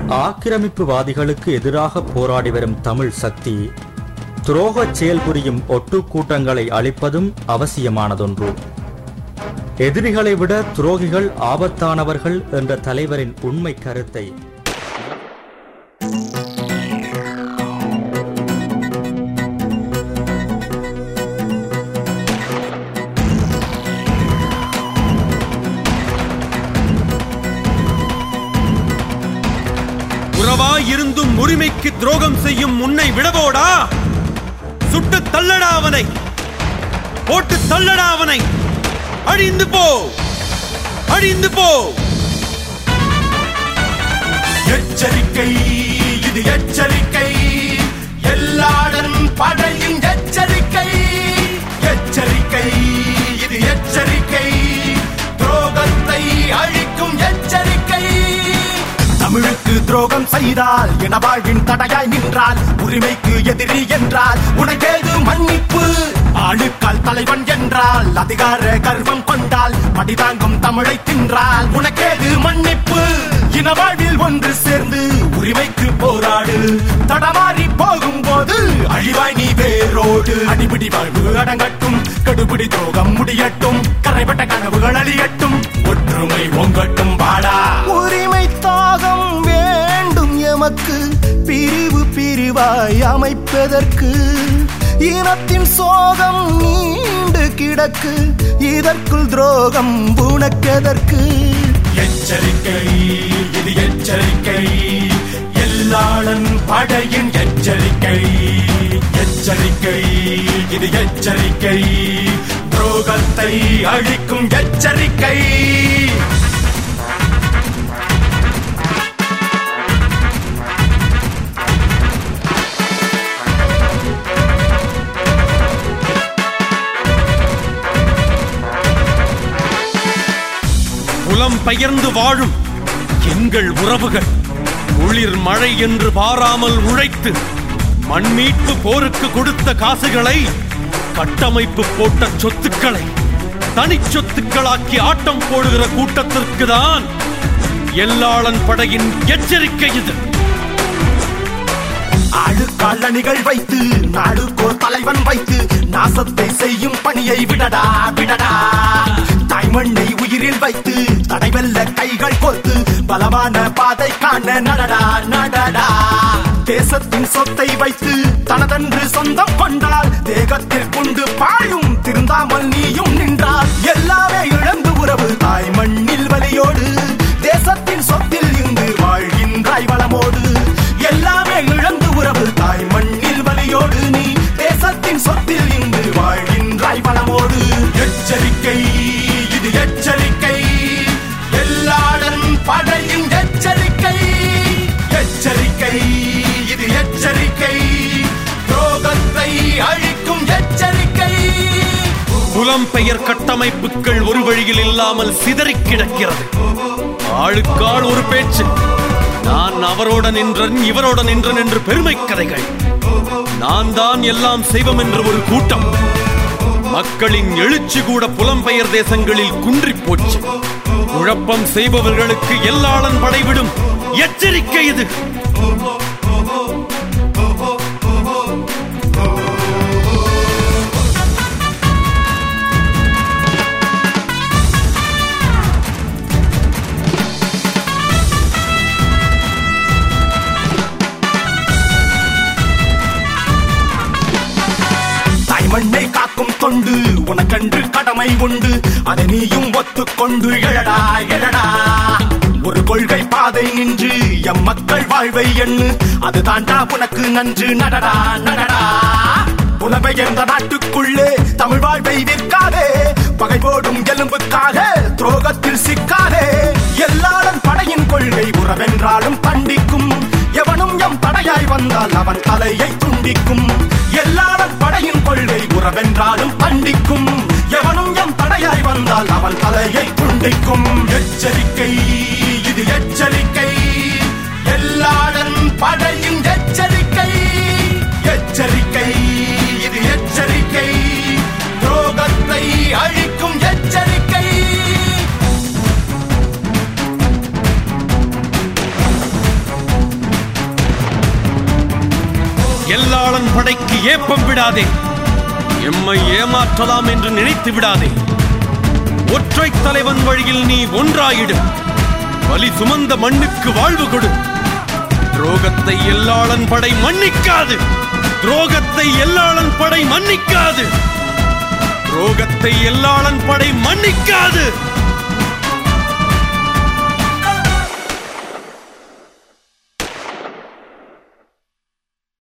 ஆக்கிரமிப்புவாதிகளுக்கு எதிராக போராடி வரும் தமிழ் சக்தி துரோகச் செயல் புரியும் ஒட்டுக் கூட்டங்களை அழிப்பதும் அவசியமானதொன்று எதிரிகளை விட துரோகிகள் ஆபத்தானவர்கள் என்ற தலைவரின் உண்மை கருத்தை உறவாயிருந்தும் உரிமைக்கு துரோகம் செய்யும் உன்னை விடவோடா சுட்டு தள்ளடா அவனை போட்டு தள்ளடா அவனை அழிந்து போ அழிந்து போ எச்சரிக்கை இது எச்சரிக்கை எல்லாடன் படையின் எச்சரிக்கை எச்சரிக்கை இது எச்சரிக்கை துரோகத்தை அழிக்கும் எச்சரிக்கை தமிழுக்கு துரோகம் செய்தால் இனவாழ்வின் தடையாய் நின்றால் உரிமைக்கு எதிரி என்றால் உனக்கேது மன்னிப்பு ஆளுக்கால் தலைவன் என்றால் அதிகார கர்வம் கொண்டால் மடிதாங்கும் தமிழை தின்றால் உனக்கேது மன்னிப்பு இனவாழ்வில் ஒன்று சேர்ந்து உரிமைக்கு போராடு தடமாறி போகும்போது அழிவாய் நீ வேரோடு அடிபிடி வாழ்வு அடங்கட்டும் கடுபிடி துரோகம் முடியட்டும் கரைப்பட்ட கனவுகள் அழியட்டும் ஒற்றுமை ஓங்கட்டும் வாடா உரிமை தாகம் வேண்டும் எமக்கு பிரிவு பிரிவாய் அமைப்பதற்கு இனத்தின் சோகம் நீண்டு கிடக்கு இதற்குள் துரோகம் உனக்கெதற்கு எச்சரிக்கை இது எச்சரிக்கை எல்லாளன் படையின் எச்சரிக்கை எச்சரிக்கை இது எச்சரிக்கை துரோகத்தை அழிக்கும் எச்சரிக்கை புலம் பெயர்ந்து வாழும் எங்கள் உறவுகள் குளிர் மழை என்று பாராமல் உழைத்து மண்மீட்பு போருக்கு கொடுத்த காசுகளை கட்டமைப்பு போட்ட சொத்துக்களை தனிச்சொத்துக்களாக்கி ஆட்டம் போடுகிற கூட்டத்திற்கு தான் எல்லாளன் படையின் எச்சரிக்கை இது ஆளுக்கால் அணிகள் வைத்து நாடுக்கோர் தலைவன் வைத்து நாசத்தை செய்யும் பணியை விடடா விடடா தாய்மண்ணை உயிரில் வைத்து தடைவெல்ல கைகள் கோர்த்து பலமான பாதை காண நடடா நடடா தேசத்தின் சொத்தை வைத்து தனதென்று சொந்தம் கொண்டால் தேகத்தில் கொண்டு பாயும் திருந்தாமல் நீயும் நின்றால் எல்லாமே இழந்து உறவு தாய் மண்ணில் வலியோடு தேசத்தின் சொத்தில் இங்கு வாழ்கின்றாய் வளமோடு எல்லாமே இழந்து உறவு தாய் மண்ணில் வலியோடு நீ தேசத்தின் சொத்தில் இங்கு வாழ்கின்றாய் வளமோடு எச்சரிக்கை இது எச்சரிக்கை எல்லாடன் படையின் எச்சரிக்கை எச்சரிக்கை இது எச்சரிக்கை துரோகத்தை அழிக்கும் எச்சரிக்கை புலம்பெயர் கட்டமைப்புகள் ஒரு வழியில் இல்லாமல் சிதறிக் கிடக்கிறது ஆளுக்காள் ஒரு பேச்சு நான் அவரோட நின்றன் இவரோட நின்றன் என்று பெருமை கதைகள் நான் தான் எல்லாம் செய்வோம் என்று ஒரு கூட்டம் மக்களின் எழுச்சி கூட புலம்பெயர் தேசங்களில் குன்றிப் போச்சு குழப்பம் செய்பவர்களுக்கு எல்லாளன் படைவிடும் எச்சரிக்கை இது தாய் மண்ணை காக்கும் தொண்டு உனக்கன்று கடமை உண்டு அதை நீயும் ஒத்துக்கொண்டு எழடா எழடா ஒரு கொள்கை பாதை நின்று எம் மக்கள் வாழ்வை எண்ணு அது தாண்டா உனக்கு நன்று நடடா நடடா புலம்பெயர்ந்த நாட்டுக்குள்ளே தமிழ் வாழ்வை விற்காதே பகை போடும் எலும்புக்காக துரோகத்தில் சிக்காதே எல்லாரும் படையின் கொள்கை உறவென்றாலும் கண்டிக்கும் எவனும் எம் படையாய் வந்தால் அவன் தலையை துண்டிக்கும் எல்லாரும் படையின் கொள்கை உறவென்றாலும் கண்டிக்கும் எவனும் எம் படையாய் வந்தால் அவன் தலையை துண்டிக்கும் எச்சரிக்கை இது எச்சரிக்கை எல்லாரும் படையின் எச்சரிக்கை எச்சரிக்கை இது எச்சரிக்கை துரோகத்தை அழிக்கும் எச்சரிக்கை எல்லாளன் படைக்கு ஏப்பம் விடாதே எம்மை ஏமாற்றலாம் என்று நினைத்து விடாதே ஒற்றை தலைவன் வழியில் நீ ஒன்றாயிடு வலி சுமந்த மண்ணுக்கு வாழ்வு கொடு துரோகத்தை எல்லாளன் படை மன்னிக்காது துரோகத்தை எல்லாளன் படை மன்னிக்காது துரோகத்தை எல்லாளன் படை மன்னிக்காது